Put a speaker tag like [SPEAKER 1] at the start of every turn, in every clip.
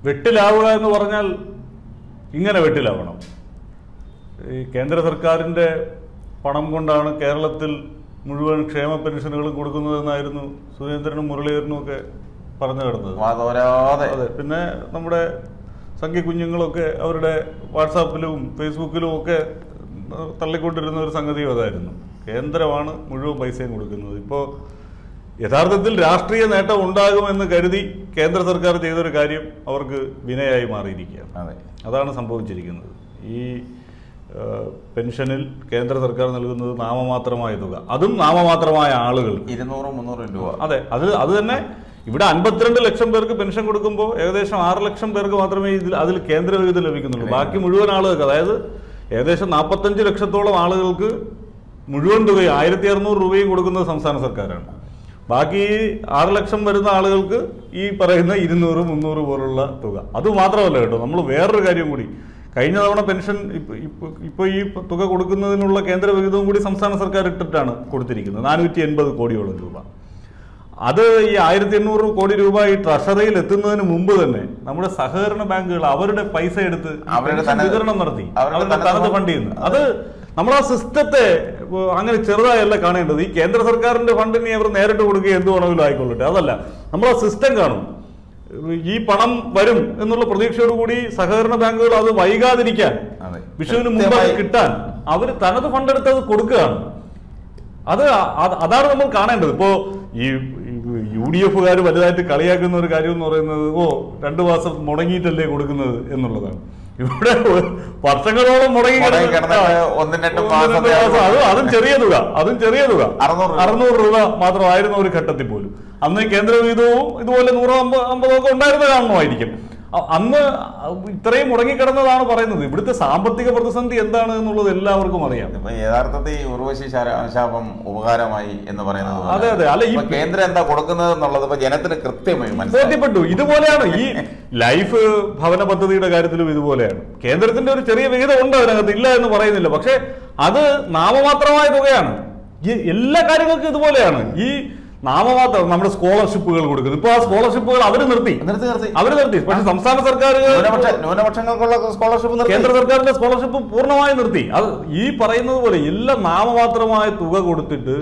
[SPEAKER 1] വെട്ടിലാവുക എന്ന് പറഞ്ഞാൽ ഇങ്ങനെ വെട്ടിലാവണം ഈ കേന്ദ്ര സർക്കാരിൻ്റെ പണം കൊണ്ടാണ് കേരളത്തിൽ മുഴുവൻ ക്ഷേമ പെൻഷനുകളും കൊടുക്കുന്നതെന്നായിരുന്നു സുരേന്ദ്രനും മുരളീധരനും ഒക്കെ പറഞ്ഞു കിടന്നത്
[SPEAKER 2] വാതോരാതെ
[SPEAKER 1] അതെ പിന്നെ നമ്മുടെ സംഖ്യ കുഞ്ഞുങ്ങളൊക്കെ അവരുടെ വാട്സാപ്പിലും ഫേസ്ബുക്കിലും ഒക്കെ തള്ളിക്കൊണ്ടിരുന്ന ഒരു സംഗതിയും അതായിരുന്നു കേന്ദ്രമാണ് മുഴുവൻ പൈസയും കൊടുക്കുന്നത് ഇപ്പോൾ യഥാർത്ഥത്തിൽ രാഷ്ട്രീയ നേട്ടം ഉണ്ടാകുമെന്ന് കരുതി കേന്ദ്ര സർക്കാർ ചെയ്തൊരു കാര്യം അവർക്ക് വിനയായി മാറിയിരിക്കുകയാണ്
[SPEAKER 2] അതെ
[SPEAKER 1] അതാണ് സംഭവിച്ചിരിക്കുന്നത് ഈ ആ, പെൻഷനിൽ കേന്ദ്ര സർക്കാർ നൽകുന്നത് നാമമാത്രമായ തുക അതും നാമമാത്രമായ ആളുകൾക്ക്
[SPEAKER 2] ഇരുന്നൂറും മുന്നൂറും രൂപ
[SPEAKER 1] അതെ അത് അത് തന്നെ ഇവിടെ അൻപത്തിരണ്ട് ലക്ഷം പേർക്ക് പെൻഷൻ കൊടുക്കുമ്പോൾ ഏകദേശം ആറ് ലക്ഷം പേർക്ക് മാത്രമേ ഇതിൽ അതിൽ കേന്ദ്ര വിഹിതം ലഭിക്കുന്നുള്ളൂ ബാക്കി മുഴുവൻ ആളുകൾക്ക് അതായത് ഏകദേശം നാൽപ്പത്തഞ്ച് ലക്ഷത്തോളം ആളുകൾക്ക് മുഴുവൻ തുകയും ആയിരത്തി അറുന്നൂറ് രൂപയും കൊടുക്കുന്നത് സംസ്ഥാന സർക്കാരാണ് ബാക്കി ഈ ആറ് ലക്ഷം വരുന്ന ആളുകൾക്ക് ഈ പറയുന്ന ഇരുന്നൂറ് മുന്നൂറ് പോലുള്ള തുക അത് മാത്രമല്ല കേട്ടോ നമ്മൾ വേറൊരു കാര്യം കൂടി കഴിഞ്ഞ തവണ പെൻഷൻ ഇപ്പൊ ഇപ്പൊ ഇപ്പൊ ഈ തുക കൊടുക്കുന്നതിനുള്ള കേന്ദ്ര വിഹിതവും കൂടി സംസ്ഥാന സർക്കാർ ഇട്ടിട്ടാണ് കൊടുത്തിരിക്കുന്നത് നാനൂറ്റി എൺപത് കോടിയോളം രൂപ അത് ഈ ആയിരത്തി എണ്ണൂറ് കോടി രൂപ ഈ ട്രഷറിയിൽ എത്തുന്നതിന് മുമ്പ് തന്നെ നമ്മുടെ സഹകരണ ബാങ്കുകൾ അവരുടെ പൈസ എടുത്ത് ഈ
[SPEAKER 2] അവരുടെ
[SPEAKER 1] പെൻഷൻ
[SPEAKER 2] തനത്
[SPEAKER 1] വിതരണം നടത്തി
[SPEAKER 2] അവരുടെ
[SPEAKER 1] അവരുടെ
[SPEAKER 2] തനത്
[SPEAKER 1] തനത് ഫണ്ട് ചെയ്യുന്നു അത് നമ്മൾ ആ സിസ്റ്റത്തെ ഏർ, അങ്ങനെ ചെറുതായല്ല കാണേണ്ടത് ഈ കേന്ദ്ര സർക്കാരിന്റെ ഫണ്ടിനെ അവർ നേരിട്ട് കൊടുക്കുക എന്ത് വേണമെങ്കിലും ആയിക്കൊള്ളട്ടെ അതല്ല നമ്മൾ ആ സിസ്റ്റം കാണും ഈ പണം വരും എന്നുള്ള പ്രതീക്ഷയോട് കൂടി സഹകരണ ബാങ്കുകൾ അത് വൈകാതിരിക്കാൻ
[SPEAKER 2] അതെ.
[SPEAKER 1] വിഷുവിന് മുമ്പ് അത്
[SPEAKER 2] കൃത്യമായി-
[SPEAKER 1] കിട്ടാൻ അവർ തനത് ഫണ്ട് എടുത്ത് അത് കൊടുക്കുകയാണ് അത് അ- അതാണ് നമ്മൾ കാണേണ്ടത് ഇപ്പോ ഈ യു ഡി എഫുകാർ വലുതായിട്ട് കളിയാക്കുന്ന ഒരു കാര്യം എന്ന് പറയുന്നത് ഓ രണ്ടു മാസം മുടങ്ങിയിട്ടല്ലേ കൊടുക്കുന്നത് എന്നുള്ളതാണ് ഇവിടെ വർഷങ്ങളോളം മുടങ്ങി
[SPEAKER 2] മുടങ്ങി
[SPEAKER 1] കിടന്ന്
[SPEAKER 2] കിടന്നിട്ട്
[SPEAKER 1] ആ,
[SPEAKER 2] ഒന്നും രണ്ടും
[SPEAKER 1] ഒന്നും
[SPEAKER 2] മാസം
[SPEAKER 1] രണ്ടും മാസം. അത് അതും ചെറിയ തുക അതും ചെറിയ തുക
[SPEAKER 2] അറുന്നൂറ് രൂപ.
[SPEAKER 1] അറുന്നൂറ് രൂപ മാത്രമായിരുന്നു ഒരു ഘട്ടത്തിൽ പോലും അന്ന് കേന്ദ്ര വിഹിതവും ഇതുപോലെ നൂറോ അമ്പത് അമ്പതോ ഒക്കെ ഉണ്ടായിരുന്ന കാണണമായിരിക്കും അ- അന്ന് ഇത്രയും മുടങ്ങിക്കിടന്നതാണ് പറയുന്നത് ഇവിടുത്തെ സാമ്പത്തിക പ്രതിസന്ധി എന്താണ് എന്നുള്ളത് എല്ലാവർക്കും അറിയാം
[SPEAKER 2] ഇപ്പൊ യഥാർത്ഥത്തിൽ ഈ ഉർവശി ശാര- ശാപം ഉപകാരമായി എന്ന് പറയുന്നത് പോലെ.
[SPEAKER 1] അതെ, അതെ. അല്ല, ഈ-
[SPEAKER 2] ഇപ്പൊ കേന്ദ്രം എന്താ കൊടുക്കുന്നത് എന്നുള്ളത് ഇപ്പൊ ജനത്തിന് കൃത്യമായി മനസ്സിലായി
[SPEAKER 1] ബോധ്യപ്പെട്ടു ഇതുപോലെയാണ് ഈ ലൈഫ് ഭവന പദ്ധതിയുടെ കാര്യത്തിലും ഇതുപോലെയാണ് കേന്ദ്രത്തിന്റെ ഒരു ചെറിയ വിഹിതം ഉണ്ട് അതിനകത്ത് ഇല്ല എന്ന് പറയുന്നില്ല പക്ഷെ അത് നാമമാത്രമായ തുകയാണ് ഈ എല്ലാ കാര്യങ്ങൾക്കും ഇതുപോലെയാണ് ഈ നാമമാത്രം നമ്മുടെ സ്കോളർഷിപ്പുകൾ കൊടുക്കുന്നത് ഇപ്പൊ ആ സ്കോളർഷിപ്പുകൾ അവർ നിർത്തി
[SPEAKER 2] നിർത്തി നിർത്തി
[SPEAKER 1] അവർ നിർത്തി പക്ഷെ സംസ്ഥാന സർക്കാർ
[SPEAKER 2] ന്യൂനപക്ഷ ന്യൂനപക്ഷങ്ങൾക്കുള്ള സ്കോളർഷിപ്പ് നിർത്തി
[SPEAKER 1] കേന്ദ്ര സർക്കാരിന്റെ സ്കോളർഷിപ്പ് പൂർണ്ണമായി നിർത്തി അത് ഈ പറയുന്നത് പോലെ എല്ലാം നാമമാത്രമായ തുക കൊടുത്തിട്ട്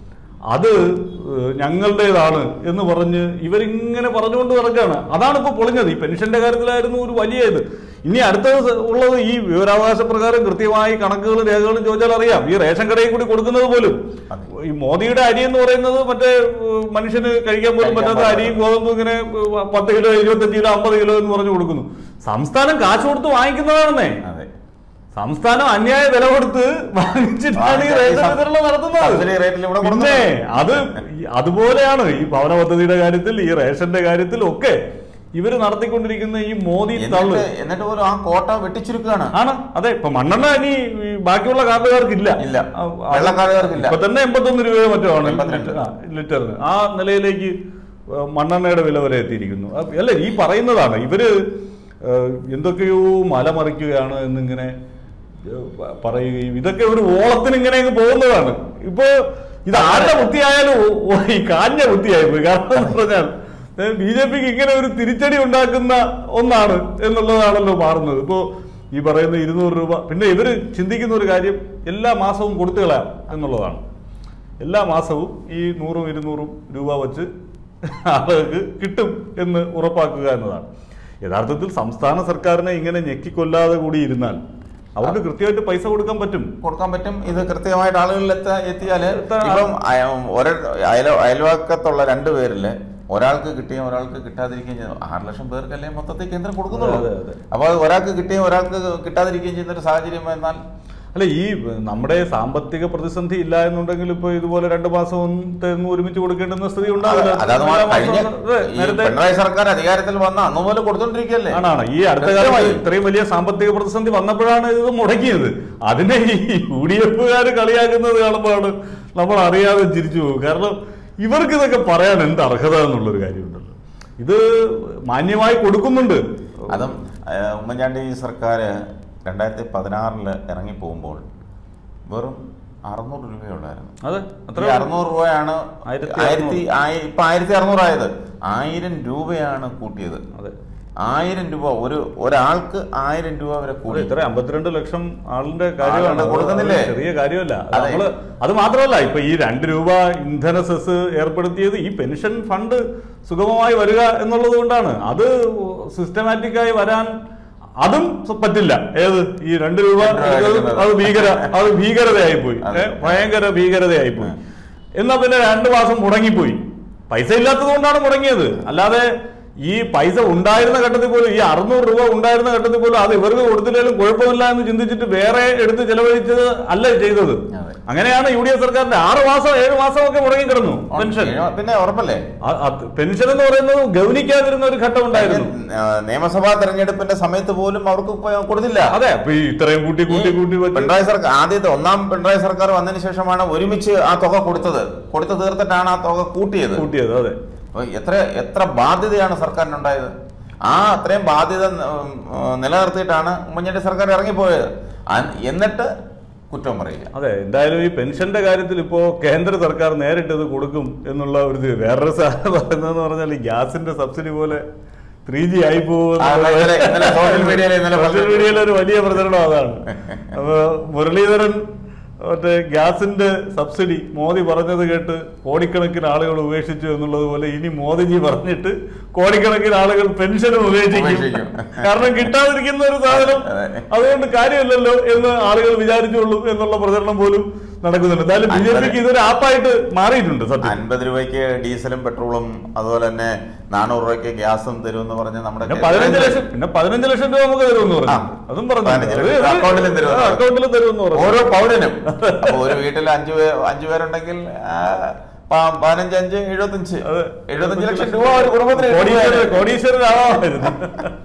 [SPEAKER 1] അത് ഏഹ്, ഞങ്ങളുടേതാണ് എന്ന് പറഞ്ഞ് ഇവരിങ്ങനെ പറഞ്ഞുകൊണ്ട് നടക്കുകയാണ് അതാണ് ഇപ്പോൾ പൊളിഞ്ഞത് ഈ പെൻഷന്റെ കാര്യത്തിലായിരുന്നു ഒരു വലിയ ഇത് ഇനി അടുത്തത് സ- ഉള്ളത് ഈ വിവരാവകാശ പ്രകാരം കൃത്യമായി കണക്കുകളും രേഖകളും ചോദിച്ചാൽ അറിയാം ഈ റേഷൻ കടയിൽ കൂടി കൊടുക്കുന്നത് പോലും ഈ മോദിയുടെ അരി എന്ന് പറയുന്നത് മറ്റേ ഏഹ്, മനുഷ്യന് കഴിക്കാൻ പോലും
[SPEAKER 2] കഴിക്കാൻ
[SPEAKER 1] പറ്റാത്ത
[SPEAKER 2] പാടില്ല.
[SPEAKER 1] അരിയും ഗോതമ്പും ഇങ്ങനെ ഏഹ്, പത്ത് കിലോ ഇരുപത്തഞ്ച് കിലോ അമ്പത് കിലോ എന്ന് പറഞ്ഞു കൊടുക്കുന്നു സംസ്ഥാനം കാശ് കൊടുത്ത് വാങ്ങിക്കുന്നതാണെന്നേ
[SPEAKER 2] അതെ
[SPEAKER 1] സംസ്ഥാനം അന്യായ വില കൊടുത്ത് വാങ്ങിച്ചിട്ടാണ് ഈ
[SPEAKER 2] വാങ്ങിച്ച ഈ
[SPEAKER 1] റേഷൻ
[SPEAKER 2] സം-
[SPEAKER 1] വിതരണം നടത്തുന്നത്
[SPEAKER 2] സബ്സിഡി റേറ്റിൽ ഇവിടെ
[SPEAKER 1] പിന്നെ
[SPEAKER 2] കൊടുക്കുന്നത്.
[SPEAKER 1] അത് ഈ- അതുപോലെയാണ് ഈ ഭവന പദ്ധതിയുടെ കാര്യത്തിൽ ഈ റേഷന്റെ കാര്യത്തിൽ ഒക്കെ ഇവര് നടത്തിക്കൊണ്ടിരിക്കുന്ന ഈ മോദി തള്ളു
[SPEAKER 2] എന്നിട്ട് എന്നിട്ട് പോലും ആ കോട്ട വെട്ടിച്ചുരുക്കുകയാണ്
[SPEAKER 1] ആണ് അതെ ഇപ്പൊ മണ്ണെണ്ണ ഇനി ഈ ബാക്കിയുള്ള കാർഡുകാർക്ക് ഇല്ല
[SPEAKER 2] ഇല്ല.
[SPEAKER 1] ആ, ആ,
[SPEAKER 2] വെള്ളക്കാർക്കാർക്കില്ല.
[SPEAKER 1] ഇപ്പൊ തന്നെ എൺപത്തൊന്ന് രൂപയോ മറ്റോ ആണ്
[SPEAKER 2] എൺപത്തിരണ്ട്.
[SPEAKER 1] ആ, ലിറ്ററിന് ആ നിലയിലേക്ക് ആ, മണ്ണെണ്ണയുടെ വില വരെ എത്തിയിരിക്കുന്നു ആ, അല്ല ഈ പറയുന്നതാണ് ഇവര് ആ, എന്തൊക്കെയോ മലമറിക്കുകയാണ് എന്നിങ്ങനെ ആ, പ- പറയുകയും ഇതൊക്കെ ഒരു ഓളത്തിന് ഇങ്ങനെ അങ്ങ് പോകുന്നതാണ് ഇപ്പൊ ഇത് ആരുടെ ബുദ്ധിയായാലും ഓ- ഓ, ഈ കാഞ്ഞ ബുദ്ധിയായി പോയി കാരണം എന്ന് പറഞ്ഞാൽ ബി ജെ പിക്ക് ഇങ്ങനെ ഒരു തിരിച്ചടി ഉണ്ടാക്കുന്ന ഒന്നാണ് എന്നുള്ളതാണല്ലോ മാറുന്നത് ഇപ്പോ ഈ പറയുന്ന ഇരുന്നൂറ് രൂപ പിന്നെ ഇവര് ചിന്തിക്കുന്ന ഒരു കാര്യം എല്ലാ മാസവും കൊടുത്തു കളയാം എന്നുള്ളതാണ് എല്ലാ മാസവും ഈ നൂറും ഇരുന്നൂറും രൂപ വച്ച് ആളുകൾക്ക് കിട്ടും എന്ന് ഉറപ്പാക്കുക എന്നതാണ് യഥാർത്ഥത്തിൽ സംസ്ഥാന സർക്കാരിനെ ഇങ്ങനെ ഞെക്കിക്കൊല്ലാതെ കൂടി ഇരുന്നാൽ അവർക്ക് കൃത്യമായിട്ട് പൈസ കൊടുക്കാൻ പറ്റും
[SPEAKER 2] കൊടുക്കാൻ പറ്റും ഇത് കൃത്യമായിട്ട് ആളുകളിൽ എത്താ എത്തിയാല്
[SPEAKER 1] എത്താ-
[SPEAKER 2] ഇപ്പം അയ- ഒരു അയല അയൽവക്കത്തുള്ള രണ്ട് പേരില് ഒരാൾക്ക് കിട്ടിയും ഒരാൾക്ക് കിട്ടാതിരിക്കുകയും ചെയ്യുന്നു ആറ് ലക്ഷം പേർക്കല്ലേ മൊത്തത്തിൽ കേന്ദ്രം കൊടുക്കുന്നുള്ളൂ
[SPEAKER 1] അതെ, അതെ.
[SPEAKER 2] അപ്പോൾ അത് ഒരാൾക്ക് കിട്ടുകയും ഒരാൾക്ക് കിട്ടാതിരിക്കുകയും ചെയ്യുന്ന ഒരു സാഹചര്യം എന്നാൽ
[SPEAKER 1] അല്ല ഈ നമ്മുടെ സാമ്പത്തിക പ്രതിസന്ധി ഇല്ല എന്നുണ്ടെങ്കിൽ ഇപ്പൊ ഇതുപോലെ രണ്ട് മാസം ഒന്നും ഒരുമിച്ച് കൊടുക്കേണ്ടുന്ന സ്ഥിതി ഉണ്ടാവില്ല
[SPEAKER 2] അതായത്
[SPEAKER 1] എല്ലാ മാസവും
[SPEAKER 2] കഴിഞ്ഞ
[SPEAKER 1] അതെ,
[SPEAKER 2] ഈ
[SPEAKER 1] നേരത്തെ
[SPEAKER 2] പിണറായി സർക്കാർ അധികാരത്തിൽ വന്ന അന്ന് പോലെ കൊടുത്തോണ്ടിരിക്കുകയല്ലേ
[SPEAKER 1] ആണാണ് ഈ അടുത്ത കാലത്ത്
[SPEAKER 2] കൃത്യമായി.
[SPEAKER 1] ഇത്രയും വലിയ സാമ്പത്തിക പ്രതിസന്ധി വന്നപ്പോഴാണ് ഇത് മുടങ്ങിയത് അതിനെ ഈ യു ഡി എഫുകാർ കളിയാക്കുന്നത് കാണുമ്പോഴാണ് നമ്മൾ അറിയാതെ ചിരിച്ചു പോകും കാരണം ഇവർക്ക് ഇതൊക്കെ പറയാൻ എന്ത് അർഹത എന്നുള്ളൊരു കാര്യമുണ്ടല്ലോ ഇത് മാന്യമായി കൊടുക്കുന്നുണ്ട്
[SPEAKER 2] അതും ഏഹ്, ഉമ്മൻചാണ്ടി സർക്കാർ രണ്ടായിരത്തി പതിനാറില് ഇറങ്ങി പോകുമ്പോൾ വെറും അറുന്നൂറ് രൂപയുള്ളായിരുന്നു
[SPEAKER 1] അതെ
[SPEAKER 2] ഈ
[SPEAKER 1] അത്ര
[SPEAKER 2] അറുന്നൂറ് രൂപയാണ്
[SPEAKER 1] ആയിരത്തി
[SPEAKER 2] ആയിരത്തി ആയി- ഇപ്പൊ ആയിരത്തി അറുന്നൂറായത് ആയിരം രൂപയാണ് കൂട്ടിയത്
[SPEAKER 1] അതെ
[SPEAKER 2] ആയിരം രൂപ ഒരു ഒരാൾക്ക് ആയിരം രൂപ വരെ
[SPEAKER 1] അത്
[SPEAKER 2] കൂടി
[SPEAKER 1] ഇത്ര അമ്പത്തിരണ്ട് ലക്ഷം ആളിന്റെ കാര്യമാണ്
[SPEAKER 2] ആളുണ്ട്,
[SPEAKER 1] അത്
[SPEAKER 2] കൊടുക്കുന്നില്ലേ?
[SPEAKER 1] ചെറിയ കാര്യമല്ല അത്
[SPEAKER 2] അതെ.
[SPEAKER 1] നമ്മള് അത് മാത്രമല്ല ഇപ്പൊ ഈ രണ്ട് രൂപ ഇന്ധന സെസ് ഏർപ്പെടുത്തിയത് ഈ പെൻഷൻ ഫണ്ട് സുഗമമായി വരിക എന്നുള്ളത് കൊണ്ടാണ് അത് സിസ്റ്റമാറ്റിക്കായി വരാൻ അതും സ- പറ്റില്ല ഏത് ഈ രണ്ട് രൂപ
[SPEAKER 2] രണ്ട് രൂപ
[SPEAKER 1] അത്
[SPEAKER 2] എടുക്കുന്നത്.
[SPEAKER 1] അത് ഭീകര അത് ഭീകരതയായി പോയി
[SPEAKER 2] അതെ.
[SPEAKER 1] ഏ, ഭയങ്കര ഭീകരതയായി പോയി എന്നാ പിന്നെ രണ്ടു മാസം മുടങ്ങിപ്പോയി പൈസ ഇല്ലാത്തത് കൊണ്ടാണ് മുടങ്ങിയത് അല്ലാതെ ഈ പൈസ ഉണ്ടായിരുന്ന ഘട്ടത്തിൽ പോലും ഈ അറുന്നൂറ് രൂപ ഉണ്ടായിരുന്ന ഘട്ടത്തിൽ പോലും അത് ഇവർക്ക് കൊടുത്തില്ലെങ്കിലും കുഴപ്പമില്ല എന്ന് ചിന്തിച്ചിട്ട് വേറെ എടുത്ത് ചെലവഴിച്ചത് അല്ല ചെയ്തത്
[SPEAKER 2] അതെ.
[SPEAKER 1] അങ്ങനെയാണ് യു ഡി എഫ് സർക്കാരിന്റെ ആറ് മാസം ഏഴ് മാസം ഒക്കെ മുടങ്ങി കിടന്നു പെൻഷൻ
[SPEAKER 2] പിന്നെ ഉറപ്പല്ലേ
[SPEAKER 1] ആ- ആ പെൻഷൻ എന്ന് പറയുന്നത് ഗൗനിക്കാതിരുന്ന ഒരു ഘട്ടം ഉണ്ടായിരുന്നു
[SPEAKER 2] ആ, നിയമസഭാ തെരഞ്ഞെടുപ്പിന്റെ സമയത്ത് പോലും അവർക്ക് ഇപ്പൊ കൊടുത്തില്ല
[SPEAKER 1] അതെ അപ്പൊ ഈ ഇത്രയും കൂട്ടി കൂട്ടി കൂട്ടി വെച്ച്
[SPEAKER 2] പിണറായി സർക്കാർ ആദ്യത്തെ ഒന്നാം പിണറായി സർക്കാർ വന്നതിന് ശേഷമാണ് ഒരുമിച്ച് ആ തുക കൊടുത്തത് കൊടുത്തു തീർത്തിട്ടാണ് ആ തുക കൂട്ടിയത്
[SPEAKER 1] കൂട്ടിയത് അതെ
[SPEAKER 2] അപ്പൊ എത്ര എത്ര ബാധ്യതയാണ് സർക്കാരിനുണ്ടായത് ആ അത്രയും ബാധ്യത ഉം, ഉം, നിലനിർത്തിയിട്ടാണ് ഉമ്മൻചാണ്ടി സർക്കാർ ഇറങ്ങിപ്പോയത് അൻ- എന്നിട്ട് കുറ്റം പറയുക
[SPEAKER 1] അതെ എന്തായാലും ഈ പെൻഷന്റെ കാര്യത്തിൽ ഇപ്പോ കേന്ദ്ര സർക്കാർ നേരിട്ടത് കൊടുക്കും എന്നുള്ള ഒരു ഇത് വേറൊരു സാധനം പറയുന്നതെന്ന് പറഞ്ഞാൽ ഈ ഗ്യാസിന്റെ സബ്സിഡി പോലെ ത്രീ ജി ആയി
[SPEAKER 2] ആ, ഇന്നലെ- ഇന്നലെ social media യിൽ ഇന്നലെ
[SPEAKER 1] സോഷ്യൽ മീഡിയയിലെ ഒരു വലിയ പ്രചരണം അതാണ് അപ്പൊ മുരളീധരൻ മറ്റേ ഗ്യാസിന്റെ സബ്സിഡി മോദി പറഞ്ഞത് കേട്ട് കോടിക്കണക്കിന് ആളുകൾ ഉപേക്ഷിച്ചു എന്നുള്ളത് പോലെ ഇനി മോദിജി പറഞ്ഞിട്ട് കോടിക്കണക്കിന് ആളുകൾ പെൻഷനും ഉപേക്ഷിക്കും
[SPEAKER 2] ഉപേക്ഷിക്കും.
[SPEAKER 1] കാരണം കിട്ടാതിരിക്കുന്ന ഒരു സാധനം
[SPEAKER 2] അതെ.
[SPEAKER 1] അതുകൊണ്ട് കാര്യമില്ലല്ലോ എന്ന് ആളുകൾ വിചാരിച്ചുള്ളൂ എന്നുള്ള പ്രചരണം പോലും നടക്കുന്നുണ്ട് എന്തായാലും ബി ജെ പിക്ക് ഇതൊരു ആപ്പായിട്ട് മാറിയിട്ടുണ്ട് സത്യം
[SPEAKER 2] അൻപത് രൂപയ്ക്ക് ഡീസലും പെട്രോളും അതുപോലെ തന്നെ നാനൂറ് രൂപയ്ക്ക് ഗ്യാസും തരുമെന്ന് പറഞ്ഞ് നമ്മുടെ
[SPEAKER 1] പിന്നെ പതിനഞ്ച് ലക്ഷം പിന്നെ പതിനഞ്ച് ലക്ഷം രൂപ നമുക്ക് തരുമെന്ന് പറഞ്ഞു
[SPEAKER 2] ആ.
[SPEAKER 1] അതും പറഞ്ഞു
[SPEAKER 2] പതിനഞ്ച് ലക്ഷം അക്കൗണ്ടിലും തരുമെന്ന് പറഞ്ഞു.
[SPEAKER 1] അക്കൗണ്ടിലും തരുമെന്ന് പറഞ്ഞു
[SPEAKER 2] ഓരോ പൗരനും അപ്പൊ ഒരു വീട്ടിൽ അഞ്ചു പേർ അഞ്ചു പേരുണ്ടെങ്കിൽ ആ, പ- പതിനഞ്ച് അഞ്ച് എഴുപത്തഞ്ച്
[SPEAKER 1] അതെ.
[SPEAKER 2] എഴുപത്തഞ്ച് ലക്ഷം രൂപ ഒരു കുടുംബത്തിന്
[SPEAKER 1] കോടീശ്വരൻ
[SPEAKER 2] കിട്ടുകയാണ്.
[SPEAKER 1] കോടീശ്വരനാവാമായിരുന്നു